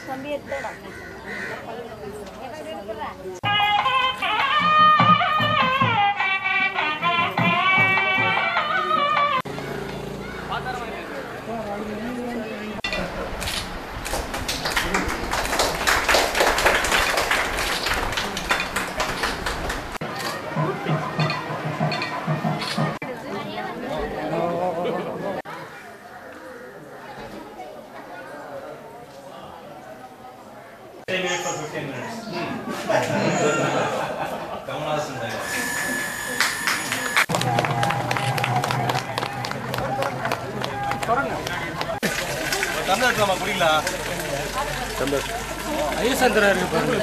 தம்பி எடுத்தடா Stay here for 15 minutes. Kamal Haasan dialogue. ஒரு தந்தை எடுக்கலாமா குடிங்களா ஐயசந்திரா இருக்கு பாருங்க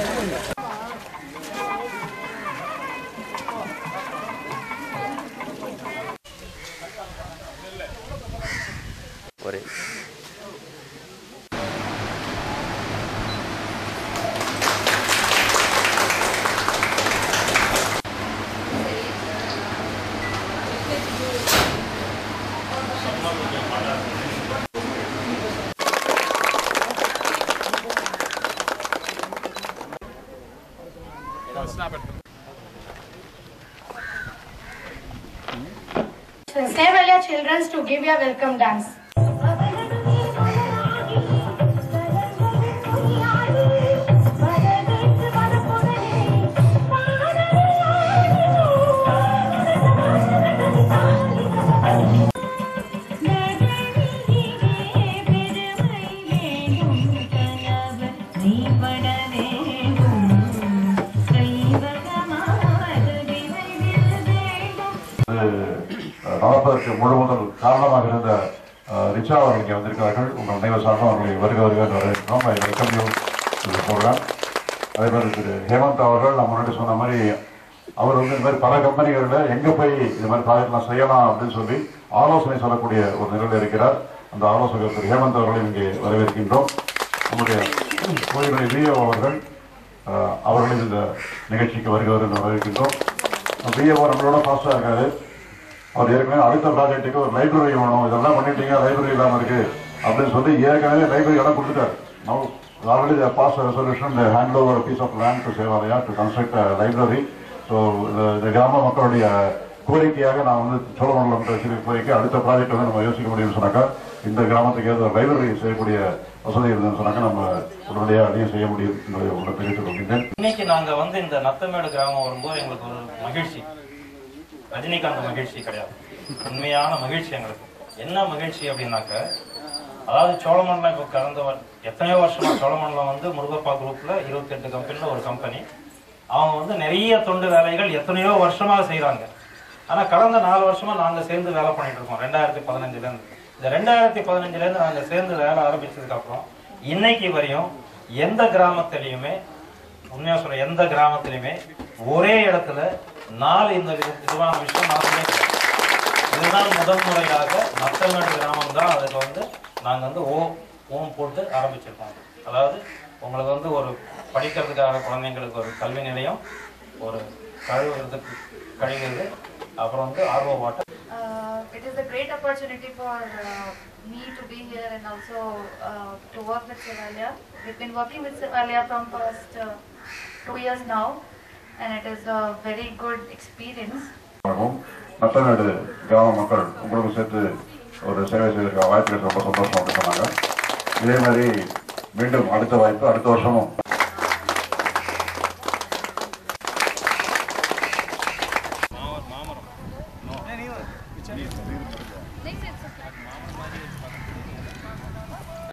ஒரே Sevalia children to give you a welcome dance. நடப்பதற்கு முழுவதும் காரணமாக இருந்த அஹ், ரிச்சா அவர்கள் இங்கே வந்திருக்கிறார்கள் உங்கள் அனைவர் சார்பாக அவர்களை வருக வருக என்று வரவேற்கிறோம் ஐ வெல்கம் யூ ப்ரோக்ராம் அதே மாதிரி திரு ஹேமந்த் அவர்கள் நான் முன்னாடி சொன்ன மாதிரி அவர் வந்து இந்த மாதிரி பல கம்பெனிகளில் எங்கே போய் இந்த மாதிரி ப்ராஜெக்ட்லாம் செய்யலாம் அப்படின்னு சொல்லி ஆலோசனை சொல்லக்கூடிய ஒரு நிலையில் இருக்கிறார் அந்த ஆலோசகர் திரு ஹேமந்த் அவர்களை இங்கே வரவேற்கின்றோம் நம்முடைய கோயிலுடைய விஓ அவர்கள் அஹ், அவர்களும் இந்த நிகழ்ச்சிக்கு வருக வருக என்று வரவேற்கின்றோம் விஓ நம்மளோட ஃபாஸ்ட்டாக இருக்காரு அவர் ஏற்கனவே அடுத்த ப்ராஜெக்ட்டுக்கு ஒரு லைப்ரரி வேணும் இதெல்லாம் பண்ணிட்டீங்க லைப்ரரி இல்லாம இருக்கு அப்படின்னு சொல்லி ஏற்கனவே லைப்ரரி இடம் கொடுத்துட்டாரு no already pass resolution hand over piece of land to Sevalaya to construct library so இந்த கிராம மக்களுடைய கோரிக்கையாக நான் வந்து சோழமண்டலம் சிறு கோரிக்கை அடுத்த ப்ராஜெக்ட் வந்து நம்ம யோசிக்க முடியும்னு சொன்னாக்கா இந்த கிராமத்துக்கு ஏதாவது ஒரு லைப்ரரி செய்யக்கூடிய வசதி இருந்ததுன்னு சொன்னாக்கா நம்ம உடனடியாக அதையும் செய்ய முடியும் என்பதை உங்களுக்கு தெரிவித்துக் கொள்கின்றேன் இன்னைக்கு நாங்க வந்து இந்த நத்தமேடு கிராமம் வரும்போது எங்களுக்கு ஒரு மகிழ்ச்சி ரஜினிகாந்த் மகிழ்ச்சி கிடையாது உண்மையான மகிழ்ச்சி எங்களுக்கு என்ன மகிழ்ச்சி அப்படின்னாக்க அதாவது சோழமண்டலம் இப்போ கடந்த வ- எத்தனையோ வருஷமா சோழமண்டலம் வந்து முருகப்பா குரூப்ல இருபத்தி எட்டு கம்பெனில ஒரு கம்பெனி அவங்க வந்து நிறைய தொண்டு வேலைகள் எத்தனையோ வருஷமாக செய்றாங்க ஆனா கடந்த நாலு வருஷமா நாங்க சேர்ந்து வேலை பண்ணிட்டு இருக்கோம் ரெண்டாயிரத்தி பதினஞ்சுல இருந்து இந்த ரெண்டாயிரத்தி பதினஞ்சுல இருந்து நாங்க சேர்ந்து வேலை ஆரம்பிச்சதுக்கு அப்புறம் இன்னைக்கு வரையும் எந்த கிராமத்திலையுமே உண்மையா சொல்ற எந்த கிராமத்திலுமே ஒரே இடத்துல நாலு இந்த இது- இதுவான விஷயம் நாங்களே கிடையாது. இதுதான் முதல் முறையாக நத்தமேடு கிராமம் தான் அதுக்கு வந்து நாங்க வந்து ஓ ஓம் போட்டு ஆரம்பிச்சிருக்கோம் அதாவது உங்களுக்கு வந்து ஒரு படிக்கிறதுக்காக குழந்தைங்களுக்கு ஒரு கல்வி நிலையம் ஒரு கழுவுறதுக்கு கழிவுறது அப்புறம் வந்து ஆர்வ water Uh, it is a great opportunity for uh, me to be here and also uh, to work with Sevalia. We've been working with Sevalia from past uh, two years now, and it is a very good experience. ஆகவும் நத்தநாடு கிராம மக்கள் உங்களுக்கும் சேர்த்து ஒரு சேவை செய்திருக்க வாய்ப்பு கிடைச்சது ரொம்ப சந்தோஷம் அப்படின்னு சொன்னாங்க இதே மாதிரி மீண்டும் அடுத்த வாய்ப்பு அடுத்த வருஷமும்